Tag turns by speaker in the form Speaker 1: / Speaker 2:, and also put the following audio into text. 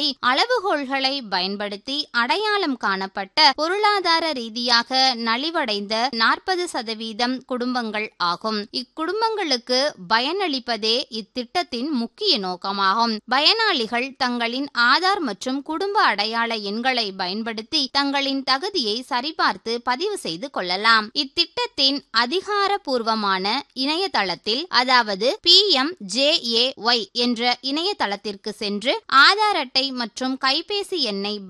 Speaker 1: அளவுகோல்களை பயன்படுத்தி அடையாளம் காணப்பட்ட பொருளாதார ரீதியாக நலிவடைந்த நாற்பது சதவீதம் குடும்பங்கள் ஆகும் இக்குடும்பங்களுக்கு பயனளிப்பதே இத்திட்டத்தின் முக்கிய நோக்கமாகும் பயனாளிகள் தங்களின் ஆதார் மற்றும் குடும்ப அடையாள எண்களை பயன்படுத்தி தங்களின் தகுதியை சரிபார்த்து பதிவு செய்து கொள்ளலாம் இத்திட்டத்தின் அதிகாரப்பூர்வமான இணையதளத்தில் அதாவது P M J A Y என்ற இணையதளத்திற்கு சென்று ஆதார் அட்டை மற்றும் கைபேசி எண்ணை